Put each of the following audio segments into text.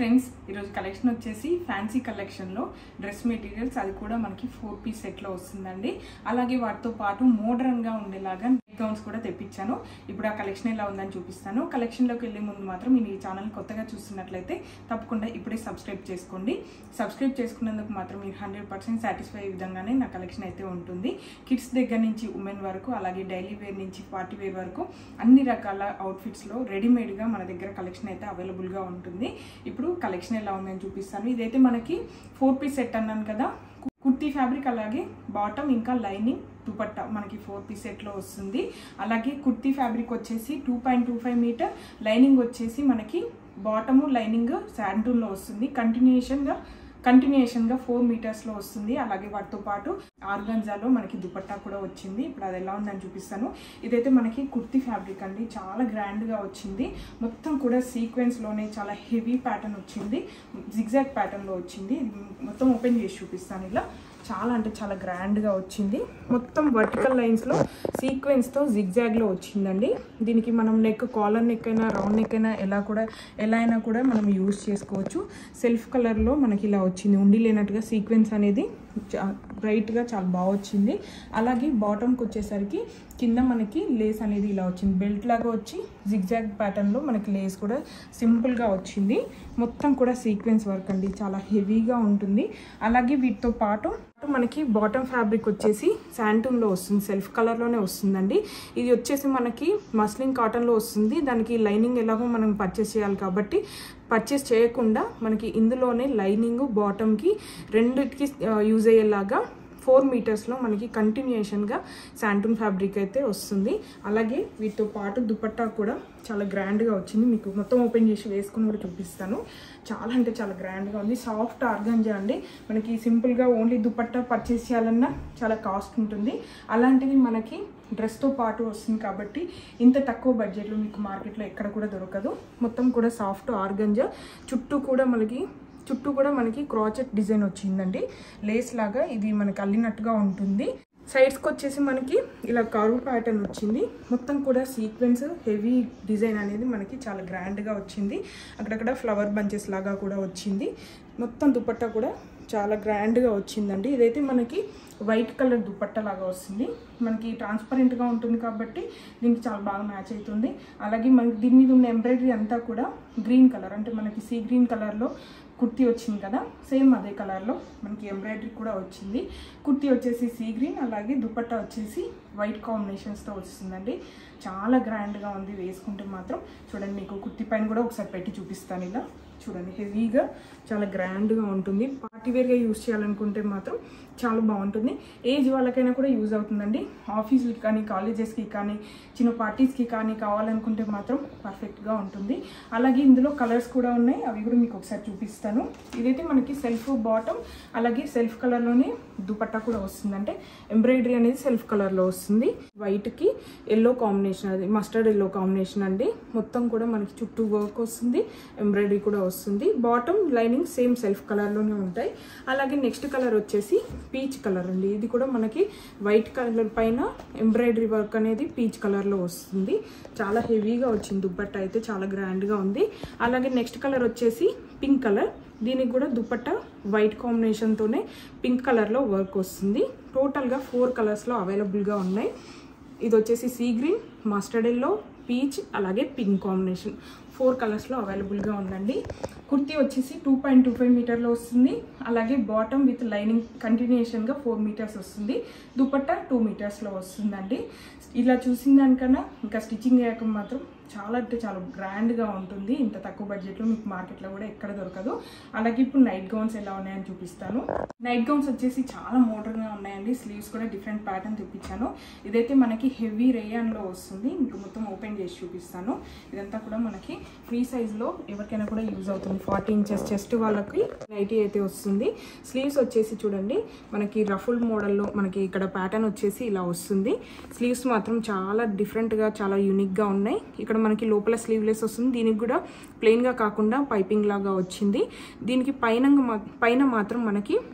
friends ఈరోజు collection వచ్చేసి fancy కలెక్షన్లో డ్రెస్ మెటీరియల్స్ అది కూడా మనకి ఫోర్ పీస్ సెట్లో వస్తుందండి అలాగే వాటితో పాటు మోడర్న్గా ఉండేలాగా నెక్ గౌన్స్ కూడా తెప్పించాను ఇప్పుడు ఆ కలెక్షన్ ఎలా ఉందని చూపిస్తాను కలెక్షన్లోకి వెళ్ళే ముందు మాత్రం మీరు ఈ ఛానల్ కొత్తగా చూస్తున్నట్లయితే తప్పకుండా ఇప్పుడే సబ్స్క్రైబ్ చేసుకోండి సబ్స్క్రైబ్ చేసుకున్నందుకు మాత్రం మీరు హండ్రెడ్ పర్సెంట్ సాటిస్ఫై అయ్యే విధంగానే నా కలెక్షన్ అయితే ఉంటుంది కిడ్స్ దగ్గర నుంచి ఉమెన్ వరకు అలాగే డైలీ వేర్ నుంచి పార్టీ వేర్ వరకు అన్ని రకాల అవుట్ఫిట్స్లో రెడీమేడ్గా మన దగ్గర కలెక్షన్ అయితే అవైలబుల్గా ఉంటుంది ఇప్పుడు కలెక్షన్ ఎలా ఉందని చూపిస్తాను ఇదైతే మనకి ఫోర్ పీస్ సెట్ అన్నాను కదా కుర్తీ ఫ్యాబ్రిక్ అలాగే బాటమ్ ఇంకా లైనింగ్ దుపట్టా మనకి ఫోర్ పీస్ సెట్లో వస్తుంది అలాగే కుర్తీ ఫ్యాబ్రిక్ వచ్చేసి two point two five metre lining వచ్చేసి మనకి బాటము లైనింగ్ శాంటూన్లో వస్తుంది కంటిన్యూషన్గా కంటిన్యూషన్గా ఫోర్ మీటర్స్లో వస్తుంది అలాగే వాటితో పాటు ఆర్గంజాలో మనకి దుపట్టా కూడా వచ్చింది ఇప్పుడు అది ఎలా ఉందని చూపిస్తాను ఇదైతే మనకి కుర్తీ ఫ్యాబ్రిక్ అండి చాలా గ్రాండ్గా వచ్చింది మొత్తం కూడా సీక్వెన్స్లోనే చాలా హెవీ ప్యాటర్న్ వచ్చింది జిగ్జాగ్ ప్యాటర్న్లో వచ్చింది ఇది మొత్తం ఓపెన్ చేసి చూపిస్తాను ఇలా చాలా అంటే చాలా గ్రాండ్గా వచ్చింది మొత్తం వర్టికల్ లైన్స్లో సీక్వెన్స్తో జిగ్జాగ్లో వచ్చిందండి దీనికి మనం నెక్ కాలర్ నెక్ అయినా రౌండ్ నెక్ అయినా ఎలా కూడా ఎలా అయినా కూడా మనం యూజ్ చేసుకోవచ్చు సెల్ఫ్ కలర్లో మనకి ఇలా వచ్చింది ఉండి లేనట్టుగా సీక్వెన్స్ అనేది బ్రైట్గా చాలా బాగా వచ్చింది అలాగే బాటమ్కి వచ్చేసరికి కింద మనకి లేస్ అనేది ఇలా వచ్చింది బెల్ట్ లాగా వచ్చి జిగ్జాగ్ ప్యాటర్న్లో మనకి లేస్ కూడా సింపుల్గా వచ్చింది మొత్తం కూడా సీక్వెన్స్ వర్క్ అండి చాలా హెవీగా ఉంటుంది అలాగే వీటితో పాటు మనకి బాటమ్ ఫ్యాబ్రిక్ వచ్చేసి శాంటూన్లో వస్తుంది సెల్ఫ్ కలర్లోనే వస్తుందండి ఇది వచ్చేసి మనకి మస్లిన్ కాటన్లో వస్తుంది దానికి లైనింగ్ ఎలాగో మనం పర్చేస్ చేయాలి కాబట్టి పర్చేస్ చేయకుండా మనకి ఇందులోనే లైనింగ్ బాటమ్కి రెండిటికి యూజ్ అయ్యేలాగా ఫోర్ మీటర్స్లో మనకి కంటిన్యూషన్గా శాంటూన్ ఫ్యాబ్రిక్ అయితే వస్తుంది అలాగే వీటితో పాటు దుపట్టా కూడా చాలా గ్రాండ్గా వచ్చింది మీకు మొత్తం ఓపెన్ చేసి వేసుకుని కూడా చూపిస్తాను చాలా అంటే చాలా గ్రాండ్గా ఉంది సాఫ్ట్ ఆర్గంజా అండి మనకి సింపుల్గా ఓన్లీ దుపట్టా పర్చేస్ చేయాలన్నా చాలా కాస్ట్ ఉంటుంది అలాంటిది మనకి డ్రెస్తో పాటు వస్తుంది కాబట్టి ఇంత తక్కువ బడ్జెట్లో మీకు మార్కెట్లో ఎక్కడ కూడా దొరకదు మొత్తం కూడా సాఫ్ట్ ఆర్గంజా చుట్టూ కూడా మనకి చుట్టూ కూడా మనకి క్రాచెట్ డిజైన్ వచ్చిందండి లేస్ లాగా ఇది మనకి అల్లినట్టుగా ఉంటుంది సైడ్స్కి వచ్చేసి మనకి ఇలా కరువు ప్యాటర్న్ వచ్చింది మొత్తం కూడా సీక్వెన్స్ హెవీ డిజైన్ అనేది మనకి చాలా గ్రాండ్గా వచ్చింది అక్కడక్కడ ఫ్లవర్ బంచెస్ లాగా కూడా వచ్చింది మొత్తం దుపట్టా కూడా చాలా గ్రాండ్గా వచ్చిందండి ఇదైతే మనకి వైట్ కలర్ దుపట్టా లాగా వస్తుంది మనకి ట్రాన్స్పరెంట్గా ఉంటుంది కాబట్టి దీనికి చాలా బాగా మ్యాచ్ అవుతుంది అలాగే మనకి దీని మీద ఉన్న ఎంబ్రాయిడరీ అంతా కూడా గ్రీన్ కలర్ అంటే మనకి సీ గ్రీన్ కలర్లో కుర్తీ వచ్చింది కదా సేమ్ అదే కలర్లో మనకి ఎంబ్రాయిడరీ కూడా వచ్చింది కుర్తీ వచ్చేసి సీ గ్రీన్ అలాగే దుపట్టా వచ్చేసి వైట్ కాంబినేషన్స్తో వస్తుందండి చాలా గ్రాండ్గా ఉంది వేసుకుంటే మాత్రం చూడండి మీకు కుర్తీ పైన కూడా ఒకసారి పెట్టి చూపిస్తాను ఇలా చూడండి హెవీగా చాలా గ్రాండ్గా ఉంటుంది పార్టీ వేర్గా యూజ్ చేయాలనుకుంటే మాత్రం చాలా బాగుంటుంది ఏజ్ వాళ్ళకైనా కూడా యూజ్ అవుతుందండి ఆఫీస్కి కానీ కాలేజెస్కి కానీ చిన్న పార్టీస్కి కానీ కావాలనుకుంటే మాత్రం పర్ఫెక్ట్గా ఉంటుంది అలాగే ఇందులో కలర్స్ కూడా ఉన్నాయి అవి కూడా మీకు ఒకసారి చూపిస్తాను ఇదైతే మనకి సెల్ఫ్ బాటమ్ అలాగే సెల్ఫ్ కలర్లోనే దుపట్టా కూడా వస్తుంది అంటే ఎంబ్రాయిడరీ అనేది సెల్ఫ్ కలర్లో వస్తుంది వైట్కి ఎల్లో కాంబినేషన్ అది మస్టర్డ్ ఎల్లో కాంబినేషన్ అండి మొత్తం కూడా మనకి చుట్టూ వర్క్ వస్తుంది ఎంబ్రాయిడరీ కూడా వస్తుంది బాటమ్ లైనింగ్ సేమ్ సెల్ఫ్ కలర్లోనే ఉంటాయి అలాగే నెక్స్ట్ కలర్ వచ్చేసి పీచ్ కలర్ అండి ఇది కూడా మనకి వైట్ కలర్ పైన ఎంబ్రాయిడరీ వర్క్ అనేది పీచ్ కలర్లో వస్తుంది చాలా హెవీగా వచ్చింది దుప్పట్ట అయితే చాలా గ్రాండ్గా ఉంది అలాగే నెక్స్ట్ కలర్ వచ్చేసి పింక్ కలర్ దీనికి కూడా దుపట్టా వైట్ కాంబినేషన్తోనే పింక్ కలర్లో వర్క్ వస్తుంది టోటల్గా ఫోర్ కలర్స్లో అవైలబుల్గా ఉన్నాయి ఇది వచ్చేసి sea green mustard yellow peach అలాగే పింక్ కాంబినేషన్ ఫోర్ కలర్స్లో అవైలబుల్గా ఉందండి కుర్తీ వచ్చేసి టూ పాయింట్ టూ ఫైవ్ మీటర్లో వస్తుంది అలాగే బాటమ్ విత్ లైనింగ్ కంటిన్యూషన్గా ఫోర్ మీటర్స్ వస్తుంది దుపట్టా టూ మీటర్స్లో వస్తుందండి ఇలా చూసిన దానికన్నా ఇంకా స్టిచ్చింగ్ అయ్యాక మాత్రం చాలా అంటే చాలా గ్రాండ్గా ఉంటుంది ఇంత తక్కువ బడ్జెట్లో మీకు మార్కెట్లో కూడా ఎక్కడ దొరకదు అలాగే ఇప్పుడు నైట్ గౌన్స్ ఎలా ఉన్నాయని చూపిస్తాను నైట్ గౌన్స్ వచ్చేసి చాలా మోడర్న్గా ఉన్నాయండి స్లీవ్స్ కూడా డిఫరెంట్ ప్యాటర్న్ తెప్పించాను ఇదైతే మనకి హెవీ రేయాన్లో వస్తుంది మీకు మొత్తం ఓపెన్ చేసి చూపిస్తాను ఇదంతా కూడా మనకి ఫ్రీ సైజ్లో ఎవరికైనా కూడా యూజ్ అవుతుంది ఫార్టీ ఇంచెస్ చెస్ట్ వాళ్ళకి నైటీ అయితే వస్తుంది స్లీవ్స్ వచ్చేసి చూడండి మనకి రఫుల్ మోడల్లో మనకి ఇక్కడ ప్యాటర్న్ వచ్చేసి ఇలా వస్తుంది స్లీవ్స్ మాత్రం చాలా డిఫరెంట్గా చాలా యూనిక్గా ఉన్నాయి ఇక్కడ మనకి లోపల స్లీవ్లెస్ వస్తుంది దీనికి కూడా ప్లెయిన్గా కాకుండా పైపింగ్ లాగా వచ్చింది దీనికి పైన మా- పైన మాత్రం మనకి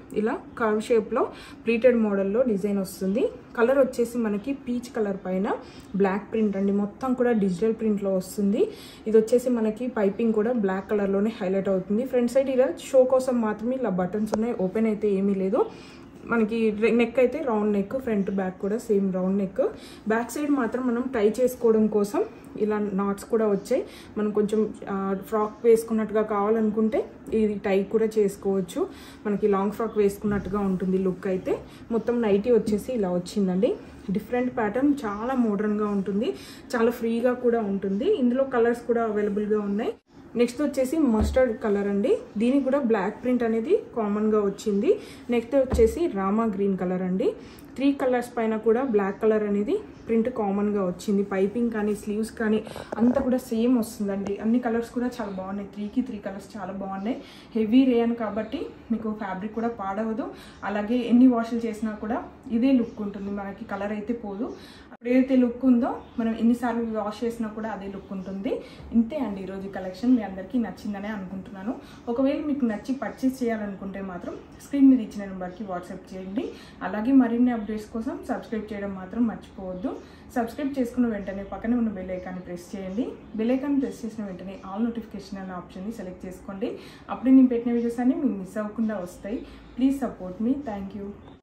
ఇలా కర్వ్ షేప్లో ప్రీటెడ్ మోడల్లో డిజైన్ వస్తుంది కలర్ వచ్చేసి మనకి పీచ్ కలర్ పైన బ్లాక్ ప్రింట్ అండి మొత్తం కూడా డిజిటల్ ప్రింట్లో వస్తుంది ఇది వచ్చేసి మనకి పైపింగ్ కూడా బ్లాక్ కలర్లోనే హైలైట్ అవుతుంది ఫ్రంట్ సైడ్ ఇలా షో కోసం మాత్రమే ఇలా బటన్స్ ఉన్నాయి ఓపెన్ అయితే ఏమీ లేదు మనకి నెక్ అయితే రౌండ్ నెక్ ఫ్రంట్ బ్యాక్ కూడా same round neck back side మాత్రం మనం టై చేసుకోవడం కోసం ఇలా నాట్స్ కూడా వచ్చాయి మనం కొంచెం ఫ్రాక్ వేసుకున్నట్టుగా కావాలనుకుంటే ఇది టై కూడా చేసుకోవచ్చు మనకి లాంగ్ ఫ్రాక్ వేసుకున్నట్టుగా ఉంటుంది లుక్ అయితే మొత్తం నైటీ వచ్చేసి ఇలా వచ్చిందండి డిఫరెంట్ ప్యాటర్న్ చాలా మోడర్న్గా ఉంటుంది చాలా ఫ్రీగా కూడా ఉంటుంది ఇందులో కలర్స్ కూడా అవైలబుల్గా ఉన్నాయి నెక్స్ట్ వచ్చేసి మస్టర్డ్ కలర్ అండి దీనికి కూడా బ్లాక్ ప్రింట్ అనేది కామన్గా వచ్చింది నెక్స్ట్ వచ్చేసి రామా గ్రీన్ కలర్ అండి త్రీ కలర్స్ పైన కూడా బ్లాక్ కలర్ అనేది ప్రింట్ కామన్గా వచ్చింది పైపింగ్ కానీ స్లీవ్స్ కానీ అంతా కూడా సేమ్ వస్తుందండి అన్ని కలర్స్ కూడా చాలా బాగున్నాయి త్రీకి త్రీ కలర్స్ చాలా బాగున్నాయి హెవీ రేయన్ కాబట్టి మీకు ఫ్యాబ్రిక్ కూడా పాడవదు అలాగే ఎన్ని వాషులు చేసినా కూడా ఇదే లుక్ ఉంటుంది మనకి కలర్ అయితే పోదు అప్పుడు ఏదైతే లుక్ ఉందో మనం ఎన్నిసార్లు వాష్ చేసినా కూడా అదే లుక్ ఉంటుంది ఇంతే అండి ఈరోజు కలెక్షన్ మీ అందరికీ నచ్చిందనే అనుకుంటున్నాను ఒకవేళ మీకు నచ్చి పర్చేస్ చేయాలనుకుంటే మాత్రం స్క్రీన్ మీద ఇచ్చిన నెంబర్కి వాట్సాప్ చేయండి అలాగే మరిన్ని అప్డేట్స్ కోసం సబ్స్క్రైబ్ చేయడం మాత్రం మర్చిపోవద్దు సబ్స్క్రైబ్ చేసుకున్న వెంటనే పక్కనే ఉన్న బెల్ ఐకాన్ని ప్రెస్ చేయండి బెల్ ఐకాన్ ప్రెస్ చేసిన వెంటనే ఆల్ నోటిఫికేషన్ అనే ఆప్షన్ని సెలెక్ట్ చేసుకోండి అప్పుడు నేను పెట్టిన వీడియోస్ అన్ని మీకు మిస్ అవ్వకుండా వస్తాయి ప్లీజ్ సపోర్ట్ మీ థ్యాంక్ యూ